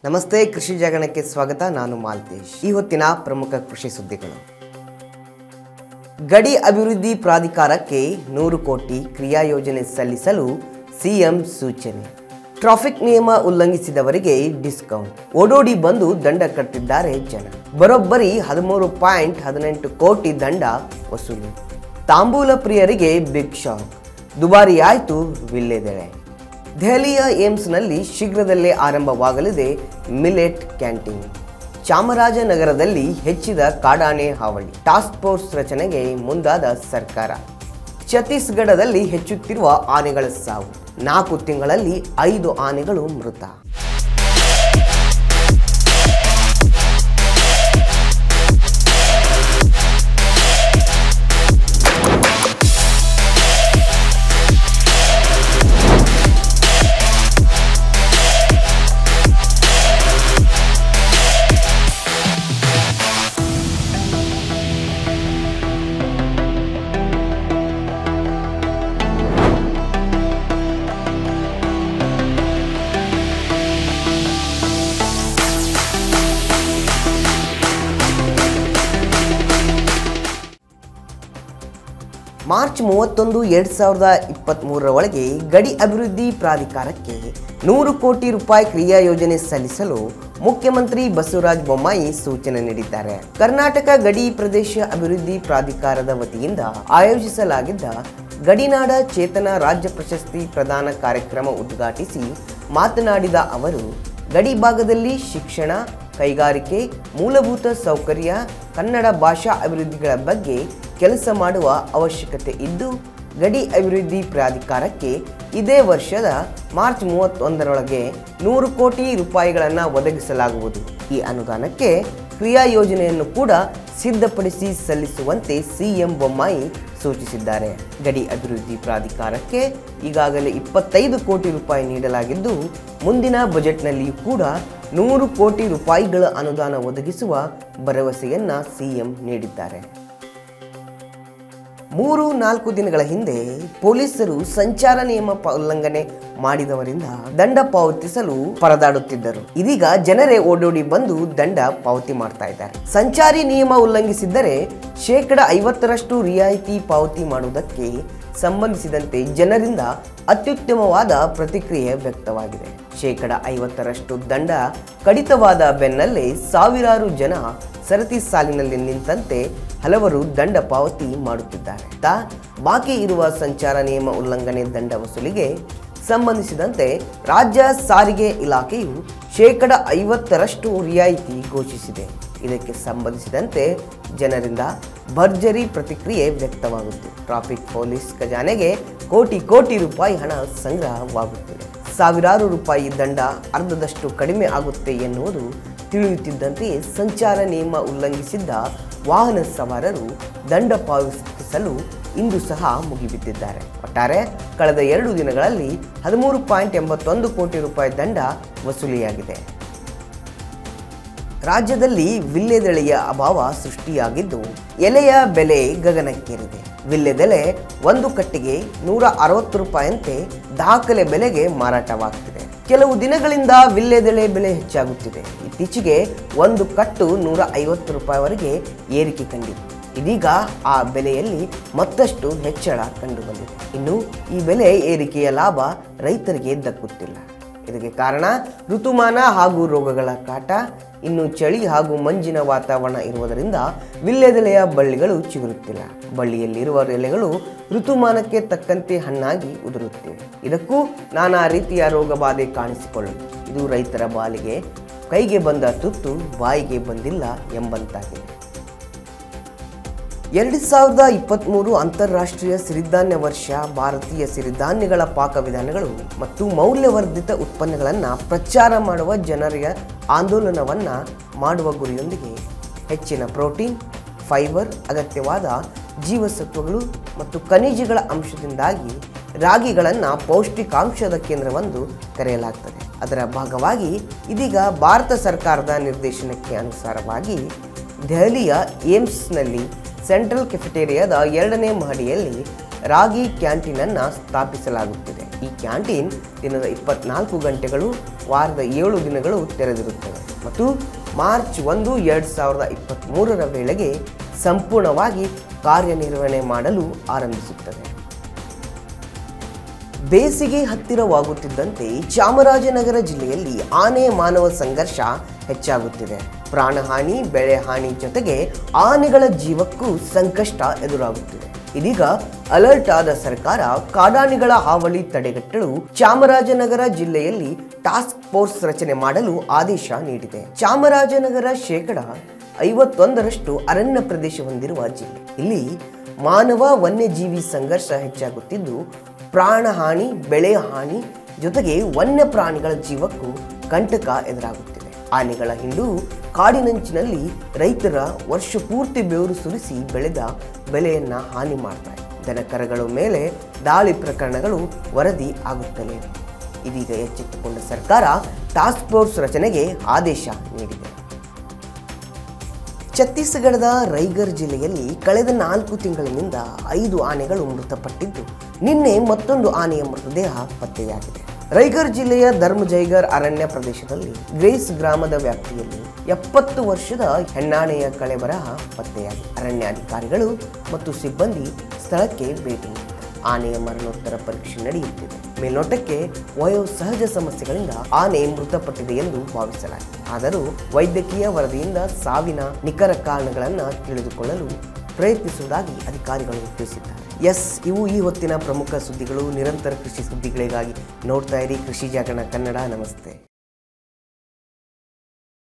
ನಮಸ್ತೆ ಕೃಷಿ ಜಗಣಕ್ಕೆ ಸ್ವಾಗತ ನಾನು ಮಾಲ್ತೇಶ್ ಈ ಹೊತ್ತಿನ ಪ್ರಮುಖ ಕೃಷಿ ಸುದ್ದಿಗಳು ಗಡಿ ಅಭಿವೃದ್ಧಿ ಪ್ರಾಧಿಕಾರಕ್ಕೆ ನೂರು ಕೋಟಿ ಕ್ರಿಯಾ ಯೋಜನೆ ಸಲ್ಲಿಸಲು ಸಿಎಂ ಸೂಚನೆ ಟ್ರಾಫಿಕ್ ನಿಯಮ ಉಲ್ಲಂಘಿಸಿದವರಿಗೆ ಡಿಸ್ಕೌಂಟ್ ಓಡೋಡಿ ಬಂದು ದಂಡ ಕಟ್ಟಿದ್ದಾರೆ ಜನ ಬರೋಬ್ಬರಿ ಹದಿಮೂರು ಪಾಯಿಂಟ್ ಹದಿನೆಂಟು ಕೋಟಿ ದಂಡ ವಸೂಲಿ ತಾಂಬೂಲ ಪ್ರಿಯರಿಗೆ ಬಿಗ್ ಶಾಕ್ ದುಬಾರಿ ಆಯಿತು ವಿಲ್ಲೆದೆಳೆ ದೆಹಲಿಯ ಏಮ್ಸ್ನಲ್ಲಿ ಶೀಘ್ರದಲ್ಲೇ ಆರಂಭವಾಗಲಿದೆ ಮಿಲೆಟ್ ಕ್ಯಾಂಟೀನ್ ಚಾಮರಾಜನಗರದಲ್ಲಿ ಹೆಚ್ಚಿದ ಕಾಡಾನೆ ಹಾವಳಿ ಟಾಸ್ಕ್ ಫೋರ್ಸ್ ರಚನೆಗೆ ಮುಂದಾದ ಸರ್ಕಾರ ಛತ್ತೀಸ್ಗಢದಲ್ಲಿ ಹೆಚ್ಚುತ್ತಿರುವ ಆನೆಗಳ ಸಾವು ನಾಲ್ಕು ತಿಂಗಳಲ್ಲಿ ಐದು ಆನೆಗಳು ಮೃತ ಮಾರ್ಚ್ ಮೂವತ್ತೊಂದು ಎರಡು ಸಾವಿರದ ಇಪ್ಪತ್ತ್ಮೂರರ ಒಳಗೆ ಗಡಿ ಅಭಿವೃದ್ಧಿ ಪ್ರಾಧಿಕಾರಕ್ಕೆ ನೂರು ಕೋಟಿ ರೂಪಾಯಿ ಕ್ರಿಯಾ ಯೋಜನೆ ಸಲ್ಲಿಸಲು ಮುಖ್ಯಮಂತ್ರಿ ಬಸವರಾಜ ಬೊಮ್ಮಾಯಿ ಸೂಚನೆ ನೀಡಿದ್ದಾರೆ ಕರ್ನಾಟಕ ಗಡಿ ಪ್ರದೇಶ ಅಭಿವೃದ್ಧಿ ಪ್ರಾಧಿಕಾರದ ವತಿಯಿಂದ ಆಯೋಜಿಸಲಾಗಿದ್ದ ಗಡಿನಾಡ ಚೇತನ ರಾಜ್ಯ ಪ್ರಶಸ್ತಿ ಪ್ರದಾನ ಕಾರ್ಯಕ್ರಮ ಉದ್ಘಾಟಿಸಿ ಮಾತನಾಡಿದ ಅವರು ಗಡಿ ಭಾಗದಲ್ಲಿ ಶಿಕ್ಷಣ ಕೈಗಾರಿಕೆ ಮೂಲಭೂತ ಸೌಕರ್ಯ ಕನ್ನಡ ಭಾಷಾ ಅಭಿವೃದ್ಧಿಗಳ ಬಗ್ಗೆ ಕೆಲಸ ಮಾಡುವ ಅವಶ್ಯಕತೆ ಇದ್ದು ಗಡಿ ಅಭಿವೃದ್ಧಿ ಪ್ರಾಧಿಕಾರಕ್ಕೆ ಇದೇ ವರ್ಷದ ಮಾರ್ಚ್ ಮೂವತ್ತೊಂದರೊಳಗೆ ನೂರು ಕೋಟಿ ರೂಪಾಯಿಗಳನ್ನು ಒದಗಿಸಲಾಗುವುದು ಈ ಅನುದಾನಕ್ಕೆ ಕ್ರಿಯಾ ಯೋಜನೆಯನ್ನು ಕೂಡ ಸಿದ್ಧಪಡಿಸಿ ಸಲ್ಲಿಸುವಂತೆ ಸಿಎಂ ಬೊಮ್ಮಾಯಿ ಸೂಚಿಸಿದ್ದಾರೆ ಗಡಿ ಅಭಿವೃದ್ಧಿ ಪ್ರಾಧಿಕಾರಕ್ಕೆ ಈಗಾಗಲೇ ಇಪ್ಪತ್ತೈದು ಕೋಟಿ ರೂಪಾಯಿ ನೀಡಲಾಗಿದ್ದು ಮುಂದಿನ ಬಜೆಟ್ನಲ್ಲಿಯೂ ಕೂಡ ನೂರು ಕೋಟಿ ರೂಪಾಯಿಗಳ ಅನುದಾನ ಒದಗಿಸುವ ಭರವಸೆಯನ್ನ ಸಿಎಂ ನೀಡಿದ್ದಾರೆ ಮೂರು ನಾಲ್ಕು ದಿನಗಳ ಹಿಂದೆ ಪೊಲೀಸರು ಸಂಚಾರ ನಿಯಮ ಪ- ಉಲ್ಲಂಘನೆ ಮಾಡಿದವರಿಂದ ದಂಡ ಪಾವತಿಸಲು ಪರದಾಡುತ್ತಿದ್ದರು ಇದೀಗ ಜನರೇ ಓಡೋಡಿ ಬಂದು ದಂಡ ಪಾವತಿ ಮಾಡ್ತಾ ಇದ್ದಾರೆ ಸಂಚಾರಿ ನಿಯಮ ಉಲ್ಲಂಘಿಸಿದ್ದರೆ ಶೇಕಡ ಐವತ್ತರಷ್ಟು ರಿಯಾಯಿತಿ ಪಾವತಿ ಮಾಡುವುದಕ್ಕೆ ಸಂಬಂಧಿಸಿದಂತೆ ಜನರಿಂದ ಅತ್ಯುತ್ತಮವಾದ ಪ್ರತಿಕ್ರಿಯೆ ವ್ಯಕ್ತವಾಗಿದೆ ಶೇಕಡ ಐವತ್ತರಷ್ಟು ದಂಡ ಕಡಿತವಾದ ಬೆನ್ನಲ್ಲೇ ಸಾವಿರಾರು ಜನ ಸರತಿ ಸಾಲಿನಲ್ಲಿ ನಿಂತಂತೆ ಹಲವರು ದಂಡ ಪಾವತಿ ಮಾಡುತ್ತಿದ್ದಾರೆ ತಾ ಬಾಕಿ ಇರುವ ಸಂಚಾರ ನಿಯಮ ಉಲ್ಲಂಘನೆ ದಂಡ ವಸೂಲಿಗೆ ಸಂಬಂಧಿಸಿದಂತೆ ರಾಜ್ಯ ಸಾರಿಗೆ ಇಲಾಖೆಯು ಶೇಕಡ ಐವತ್ತರಷ್ಟು ರಿಯಾಯಿತಿ ಘೋಷಿಸಿದೆ ಇದಕ್ಕೆ ಸಂಬಂಧಿಸಿದಂತೆ ಜನರಿಂದ ಭರ್ಜರಿ ಪ್ರತಿಕ್ರಿಯೆ ವ್ಯಕ್ತವಾಗುತ್ತಿದೆ ಟ್ರಾಫಿಕ್ ಪೊಲೀಸ್ ಖಜಾನೆಗೆ ಕೋಟಿ ಕೋಟಿ ರೂಪಾಯಿ ಹಣ ಸಂಗ್ರಹವಾಗುತ್ತಿದೆ ಸಾವಿರಾರು ರೂಪಾಯಿ ದಂಡ ಅರ್ಧದಷ್ಟು ಕಡಿಮೆ ಆಗುತ್ತೆ ಎನ್ನುವುದು ತಿಳಿಯುತ್ತಿದ್ದಂತೆಯೇ ಸಂಚಾರ ನಿಯಮ ಉಲ್ಲಂಘಿಸಿದ್ದ ವಾಹನ ಸವಾರರು ದಂಡ ಪಾವತಿಸಲು ಇಂದು ಸಹ ಮುಗಿಬಿದ್ದಿದ್ದಾರೆ ಒಟ್ಟಾರೆ ಕಳೆದ ಎರಡು ದಿನಗಳಲ್ಲಿ ಹದಿಮೂರು ಪಾಯಿಂಟ್ ಎಂಬತ್ತೊಂದು ಕೋಟಿ ರೂಪಾಯಿ ದಂಡ ವಸೂಲಿಯಾಗಿದೆ ರಾಜ್ಯದಲ್ಲಿ ವಿಲ್ಲೆದೆಳೆಯ ಅಭಾವ ಸೃಷ್ಟಿಯಾಗಿದ್ದು ಎಲೆಯ ಬೆಲೆ ಗಗನಕ್ಕೇರಿದೆ ವಿಲ್ಲೆದೆಲೆ ಒಂದು ಕಟ್ಟಿಗೆ ನೂರ ಅರವತ್ತು ರೂಪಾಯಿಯಂತೆ ದಾಖಲೆ ಬೆಲೆಗೆ ಮಾರಾಟವಾಗ್ತಿದೆ ಕೆಲವು ದಿನಗಳಿಂದ ವಿಲ್ಲೆದೆಲೆ ಬೆಲೆ ಹೆಚ್ಚಾಗುತ್ತಿದೆ ಇತ್ತೀಚೆಗೆ ಒಂದು ಕಟ್ಟು ನೂರ ಐವತ್ತು ರೂಪಾಯಿವರೆಗೆ ಏರಿಕೆ ಕಂಡಿದೆ ಇದೀಗ ಆ ಬೆಲೆಯಲ್ಲಿ ಮತ್ತಷ್ಟು ಹೆಚ್ಚಳ ಕಂಡುಬಂದಿದೆ ಇನ್ನು ಈ ಬೆಲೆ ಏರಿಕೆಯ ಲಾಭ ರೈತರಿಗೆ ದಕ್ಕುತ್ತಿಲ್ಲ ಇದಕ್ಕೆ ಕಾರಣ ಋತುಮಾನ ಹಾಗೂ ರೋಗಗಳ ಕಾಟ ಇನ್ನು ಚಳಿ ಹಾಗೂ ಮಂಜಿನ ವಾತಾವರಣ ಇರುವುದರಿಂದ ವಿಲ್ಲೆದೆಲೆಯ ಬಳ್ಳಿಗಳು ಚಿಗುರುತ್ತಿಲ್ಲ ಬಳ್ಳಿಯಲ್ಲಿರುವ ಎಲೆಗಳು ಋತುಮಾನಕ್ಕೆ ತಕ್ಕಂತೆ ಹಣ್ಣಾಗಿ ಉದುರುತ್ತಿವೆ ಇದಕ್ಕೂ ನಾನಾ ರೀತಿಯ ರೋಗ ಬಾಧೆ ಕಾಣಿಸಿಕೊಳ್ಳುತ್ತದೆ ಇದು ರೈತರ ಬಾಲಿಗೆ ಕೈಗೆ ಬಂದ ತುತ್ತು ಬಾಯಿಗೆ ಬಂದಿಲ್ಲ ಎಂಬಂತಾಗಿದೆ ಎರಡು ಸಾವಿರದ ಇಪ್ಪತ್ತ್ಮೂರು ಅಂತಾರಾಷ್ಟ್ರೀಯ ಸಿರಿಧಾನ್ಯ ವರ್ಷ ಭಾರತೀಯ ಸಿರಿಧಾನ್ಯಗಳ ಪಾಕವಿಧಾನಗಳು ಮತ್ತು ಮೌಲ್ಯವರ್ಧಿತ ಉತ್ಪನ್ನಗಳನ್ನು ಪ್ರಚಾರ ಮಾಡುವ ಜನರ ಆಂದೋಲನವನ್ನು ಮಾಡುವ ಗುರಿಯೊಂದಿಗೆ ಹೆಚ್ಚಿನ ಪ್ರೋಟೀನ್ ಫೈಬರ್ ಅಗತ್ಯವಾದ ಜೀವಸತ್ವಗಳು ಮತ್ತು ಖನಿಜಗಳ ಅಂಶದಿಂದಾಗಿ ರಾಗಿಗಳನ್ನು ಪೌಷ್ಟಿಕಾಂಶದ ಕೇಂದ್ರವೆಂದು ಕರೆಯಲಾಗ್ತದೆ ಅದರ ಭಾಗವಾಗಿ ಇದೀಗ ಭಾರತ ಸರ್ಕಾರದ ನಿರ್ದೇಶನಕ್ಕೆ ಅನುಸಾರವಾಗಿ ದೆಹಲಿಯ ಏಮ್ಸ್ನಲ್ಲಿ ಸೆಂಟ್ರಲ್ ಕೆಫೆಟೇರಿಯಾದ ಎರಡನೇ ಮಹಡಿಯಲ್ಲಿ ರಾಗಿ ಕ್ಯಾಂಟೀನನ್ನು ಸ್ಥಾಪಿಸಲಾಗುತ್ತಿದೆ ಈ ಕ್ಯಾಂಟೀನ್ ದಿನದ ಇಪ್ಪತ್ನಾಲ್ಕು ಗಂಟೆಗಳು ವಾರದ ಏಳು ದಿನಗಳು ತೆರೆದಿರುತ್ತವೆ ಮತ್ತು ಮಾರ್ಚ್ ಒಂದು ಎರಡು ಸಾವಿರದ ಇಪ್ಪತ್ತ್ಮೂರರ ವೇಳೆಗೆ ಸಂಪೂರ್ಣವಾಗಿ ಕಾರ್ಯನಿರ್ವಹಣೆ ಮಾಡಲು ಆರಂಭಿಸುತ್ತದೆ ಬೇಸಿಗೆ ಹತ್ತಿರವಾಗುತ್ತಿದ್ದಂತೆ ಚಾಮರಾಜನಗರ ಜಿಲ್ಲೆಯಲ್ಲಿ ಆನೆ ಮಾನವ ಸಂಘರ್ಷ ಹೆಚ್ಚಾಗುತ್ತಿದೆ ಪ್ರಾಣಹಾನಿ ಬೆಳೆ ಹಾನಿ ಜೊತೆಗೆ ಆನೆಗಳ ಜೀವಕ್ಕೂ ಸಂಕಷ್ಟ ಎದುರಾಗುತ್ತಿದೆ ಇದೀಗ ಅಲರ್ಟ್ ಆದ ಸರ್ಕಾರ ಕಾಡಾನೆಗಳ ಹಾವಳಿ ತಡೆಗಟ್ಟಲು ಚಾಮರಾಜನಗರ ಜಿಲ್ಲೆಯಲ್ಲಿ ಟಾಸ್ಕ್ ಫೋರ್ಸ್ ರಚನೆ ಮಾಡಲು ಆದೇಶ ನೀಡಿದೆ ಚಾಮರಾಜನಗರ ಶೇಕಡ ಐವತ್ತೊಂದರಷ್ಟು ಅರಣ್ಯ ಪ್ರದೇಶ ಹೊಂದಿರುವ ಜಿಲ್ಲೆ ಇಲ್ಲಿ ಮಾನವ ವನ್ಯಜೀವಿ ಸಂಘರ್ಷ ಹೆಚ್ಚಾಗುತ್ತಿದ್ದು ಪ್ರಾಣಹಾನಿ ಬೆಳೆ ಹಾನಿ ಜೊತೆಗೆ ವನ್ಯ ಪ್ರಾಣಿಗಳ ಜೀವಕ್ಕೂ ಕಂಟಕ ಎದುರಾಗುತ್ತಿದೆ ಆನೆಗಳ ಹಿಂಡು ಕಾಡಿನಂಚಿನಲ್ಲಿ ರೈತರ ವರ್ಷ ಪೂರ್ತಿ ಬೆವರು ಸುರಿಸಿ ಬೆಳೆದ ಬೆಳೆಯನ್ನ ಹಾನಿ ಮಾಡ್ತಾರೆ ದನಕರಗಳ ಮೇಲೆ ದಾಳಿ ಪ್ರಕರಣಗಳು ವರದಿ ಆಗುತ್ತಲೇ ಇವೆ. ಇದೀಗ ಎಚ್ಚೆತ್ತುಕೊಂಡ ಸರ್ಕಾರ ಟಾಸ್ಕ್ ಫೋರ್ಸ್ ರಚನೆಗೆ ಆದೇಶ ನೀಡಿದೆ ಛತ್ತೀಸ್ಗಢದ ರೈಗರ್ ಜಿಲ್ಲೆಯಲ್ಲಿ ಕಳೆದ ನಾಲ್ಕು ತಿಂಗಳಿನಿಂದ ಐದು ಆನೆಗಳು ಮೃತಪಟ್ಟಿದ್ದು ನಿನ್ನೆ ಮತ್ತೊಂದು ಆನೆಯ ಮೃತದೇಹ ಪತ್ತೆಯಾಗಿದೆ ರೈಗರ್ ಜಿಲ್ಲೆಯ ಧರ್ಮಜೈಗರ್ ಅರಣ್ಯ ಪ್ರದೇಶದಲ್ಲಿ ಗ್ರೇಸ್ ಗ್ರಾಮದ ವ್ಯಾಪ್ತಿಯಲ್ಲಿ ಎಪ್ಪತ್ತು ವರ್ಷದ ಹೆಣ್ಣಾನೆಯ ಕಳೆಬರಹ ಪತ್ತೆಯಾಗಿದೆ ಅರಣ್ಯಾಧಿಕಾರಿಗಳು ಮತ್ತು ಸಿಬ್ಬಂದಿ ಸ್ಥಳಕ್ಕೆ ಭೇಟಿ ನೀಡಿದ್ದಾರೆ ಆನೆಯ ಮರಣೋತ್ತರ ಪರೀಕ್ಷೆ ನಡೆಯುತ್ತಿದೆ ಮೇಲ್ನೋಟಕ್ಕೆ ವಯೋ ಸಹಜ ಸಮಸ್ಯೆಗಳಿಂದ ಆನೆ ಮೃತಪಟ್ಟಿದೆ ಎಂದು ಭಾವಿಸಲಾಗಿದೆ ಆದರೂ ವೈದ್ಯಕೀಯ ವರದಿಯಿಂದ ಸಾವಿನ ನಿಖರ ಕಾರಣಗಳನ್ನು ತಿಳಿದುಕೊಳ್ಳಲು ಪ್ರಯತ್ನಿಸುವುದಾಗಿ ಅಧಿಕಾರಿಗಳು ತಿಳಿಸಿದ್ದಾರೆ ಎಸ್ ಇವು ಈ ಹೊತ್ತಿನ ಪ್ರಮುಖ ಸುದ್ದಿಗಳು ನಿರಂತರ ಕೃಷಿ ಸುದ್ದಿಗಳಿಗಾಗಿ ನೋಡ್ತಾ ಇರಿ ಕೃಷಿ ಜಾಗರಣ ಕನ್ನಡ ನಮಸ್ತೆ